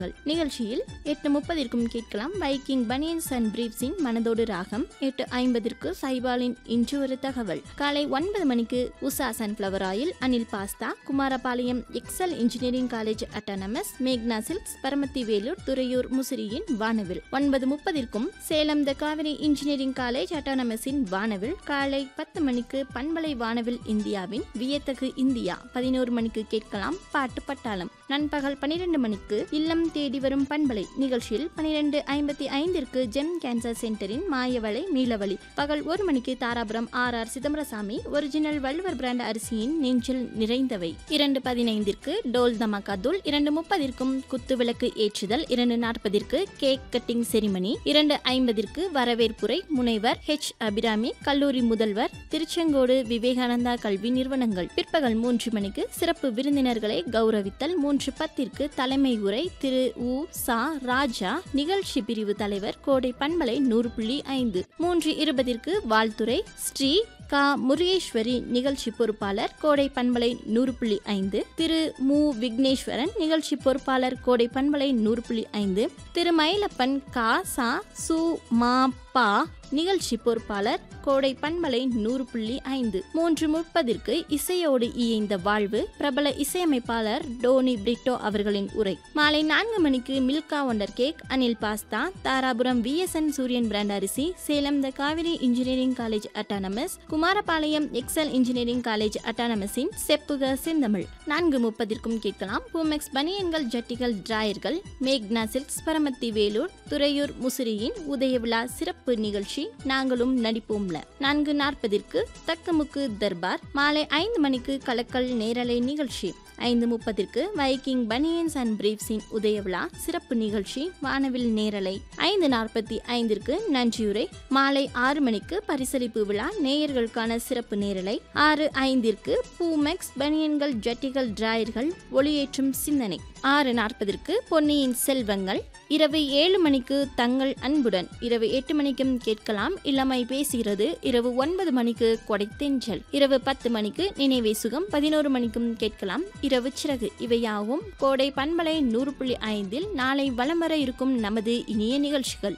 நிகழ்ச்சியில் எட்டு முப்பதிற்கும் கேட்கலாம் வைக்கிங் பனியன்ஸ் அண்ட் பிரீப்ஸின் மனதோடு ராகம் எட்டு ஐம்பதிற்கு சைபாலின் இன்று ஒரு தகவல் காலை ஒன்பது மணிக்கு Usha sunflower oil Anil pasta Kumarapalayam Excel engineering college autonomous Magna silks Paramathi Velur Thuraiyur முசிறியின் வானவில் ஒன்பது முப்பதிற்கும் Salem the Kaveri engineering college அட்டானமஸின் வானவில் காலை பத்து மணிக்கு பண்பலை வானவில் இந்தியாவின் வியத்தகு இந்தியா பதினோரு மணிக்கு கேட்கலாம் பாட்டு பட்டாளம் நண்பகல் பனிரெண்டு மணிக்கு இல்லம் தேடி வரும் பண்பலை நிகழ்ச்சியில் பனிரெண்டு ஐம்பத்தி ஐந்திற்கு ஜெம் கேன்சர் சென்டரின் மாயவளை மீளவழி பகல் ஒரு மணிக்கு Dharapuram R R Chidambarasamy original Valluvar brand அரிசியின் நெஞ்சில் நிறைந்தவை இரண்டு பதினைந்திற்கு டோல் தமாக்கா தூள் இரண்டு முப்பதிற்கும் குத்து விளக்கு ஏற்றுதல் இரண்டு நாற்பதிற்கு கேக் கட்டிங் செரிமனி இரண்டு ஐம்பதிற்கு வரவேற்புரை முனைவர் ஹெச் அபிராமி கல்லூரி முதல்வர் திருச்செங்கோடு விவேகானந்தா கல்வி நிறுவனங்கள் பிற்பகல் மூன்று மணிக்கு சிறப்பு விருந்தினர்களை கௌரவித்தல் மூன்று பத்திற்கு தலைமை உரை திரு உ சா ராஜா நிகழ்ச்சி பிரிவு தலைவர் கோடை பண்பலை நூறு புள்ளி ஐந்து மூன்று இருபதிற்கு வாழ்த்துறை ஸ்ரீ கா முருகேஸ்வரி நிகழ்ச்சி பொறுப்பாளர் கோடை பண்பலை நூறு புள்ளி ஐந்து திரு மு விக்னேஸ்வரன் நிகழ்ச்சி பொறுப்பாளர் கோடை பண்பலை நூறு புள்ளி ஐந்து திரு மயிலப்பன் கா சா சு மா பா நிகழ்ச்சி பொறுப்பாளர் கோடை பண்பலை நூறு புள்ளி ஐந்து மூன்று முப்பதிற்கு இசையோடு இயைந்த வாழ்வு பிரபல இசையமைப்பாளர் டோனி பிரிட்டோ அவர்களின் உரை மாலை நான்கு மணிக்கு Milka wonder cake Anil pasta Dharapuram VSN Suriyan brand அரிசி Salem the Kaveri engineering college autonomous Kumarapalayam Excel engineering college அட்டானமஸின் செப்புக செந்தமிழ் நான்கு முப்பதிற்கும் கேட்கலாம் பூமெக்ஸ் பனியன்கள் ஜட்டிகள் டிராயர்கள் மேக்னா சில்க்ஸ் பரமத்தி வேலூர் துறையூர் முசிறியின் உதய விழா சிறப்பு நிகழ்ச்சி நாங்களும் நடிப்போம்ல நான்கு நாற்பதிற்கு தக்கமுக்கு தர்பார் மாலை ஐந்து மணிக்கு கலக்கல் நேரலை நிகழ்ச்சி ஐந்து முப்பதிற்கு வைக்கிங் பனியன்ஸ் அண்ட் பிரீப்ஸின் உதய விழா சிறப்பு நிகழ்ச்சி வானவில் நேரலை ஐந்து நாற்பத்தி ஐந்திற்கு நன்றியுரை மாலை ஆறு மணிக்கு பரிசளிப்பு விழா நேயர்களுக்கான சிறப்பு நேரலை ஆறு ஐந்திற்கு பூமெக்ஸ் பனியன்கள் ஜட்டிகள் டிராயர்கள் ஒளியேற்றும் சிந்தனை ஆறு நாற்பதற்கு பொன்னியின் செல்வங்கள் இரவு ஏழு மணிக்கு தங்கள் அன்புடன் இரவு எட்டு மணிக்கும் கேட்கலாம் இளமை பேசுகிறது இரவு ஒன்பது மணிக்கு கொடைத்தெஞ்சல் இரவு பத்து மணிக்கு நினைவே சுகம் பதினோரு மணிக்கும் கேட்கலாம் இரவு சிறகு இவையாவும் கோடை பண்பலை நூறு புள்ளி ஐந்தில் நாளை வலம் வர இருக்கும் நமது இனிய நிகழ்ச்சிகள்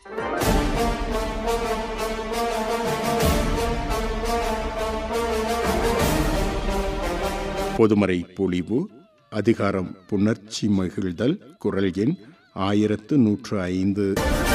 பொதுமறை பொழிவு அதிகாரம் புணர்ச்சி மகிழ்தல் குரல் எண் ஆயிரத்து நூற்று ஐந்து